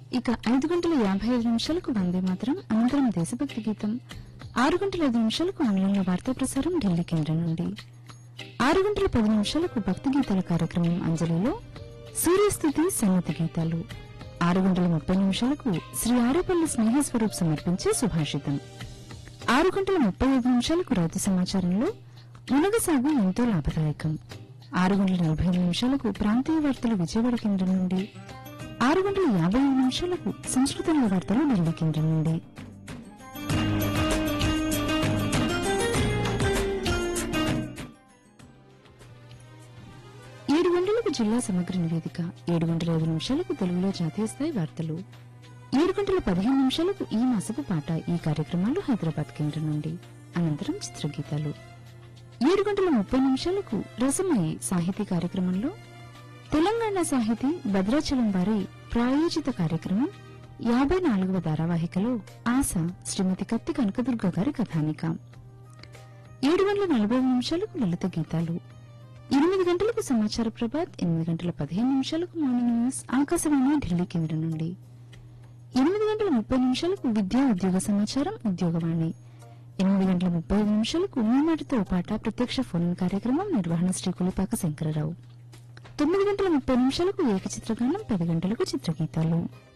ఇక ఐదు గంటల యాభై ఐదు నిమిషాలకు వందే మాత్రం అనంతరం దేశభక్తి గీతం ఆరు గంటల ఐదు నిమిషాలకు ఆంగ్లంలో వార్తా ప్రసారం ఢిల్లీ కేంద్రం నుండి ఆరు గంటల పది నిమిషాలకు భక్తి గీతాల కార్యక్రమం అంజలిలో సూర్యస్థితి సన్నతి గీతాలు ఆరు గంటల ముప్పై నిమిషాలకు శ్రీ ఆరేపల్లి స్నేహ స్వరూప్ సమర్పించే సుభాషితం ఆరు గంటల ముప్పై ఐదు నిమిషాలకు రైతు సమాచారంలో మునగ సాగు ఎంతో లాభదాయకం ఆరు గంటల నలభై ఐదు నిమిషాలకు ప్రాంతీయ వార్తలు విజయవాడ కేంద్రం నుండి ఆరు గంటల యాభై ఐదు నిమిషాలకు సంస్కృతంలో వార్తలు ఢిల్లీ కేంద్రం నుండి ఏడు గంటలకు జిల్లా సమగ్ర నివేదిక ఏడు గంటల ఐదు నిమిషాలకు తెలుగులో జాతీయ స్థాయి వార్తలు ఏడు గంటల పదిహేను నిమిషాలకు ఈ మాసపు పాట ఈ కార్యక్రమాలు హైదరాబాద్ కేంద్రం నుండి అనంతరం చిత్రగీతాలు ఏడు గంటల ముప్పై నిమిషాలకు రసమయి సాహితీ కార్యక్రమంలో తెలంగాణ సాహితీ భద్రాచలం వారి ప్రాయోజిత కార్యక్రమం యాభై నాలుగవ ధారావాహికలో ఆశ శ్రీమతి కత్తి కనకదుర్గ గారి కథానిక ఏడు గంటల నలభై ఐదు నిమిషాలకు లలిత గీతాలు ఎనిమిది గంటలకు సమాచార ప్రభాత్ ఎనిమిది గంటల పదిహేను నిమిషాలకు మార్నింగ్ న్యూస్ ఆకాశవాణి ఢిల్లీ కేంద్రం నుండి ఎనిమిది గంటల ముప్పై నిమిషాలకు విద్యా ఉద్యోగ సమాచారం ఉద్యోగవాణి ఎనిమిది గంటల ముప్పై ఐదు నిమిషాలకు మీ మాటతో పాట ప్రత్యక్ష ఫోన్ కార్యక్రమం నిర్వహణ శ్రీ కులిపాక శంకరరావు తొమ్మిది గంటల ముప్పై నిమిషాలకు ఏకచిత్రగానం పది గంటలకు చిత్రగీతాలు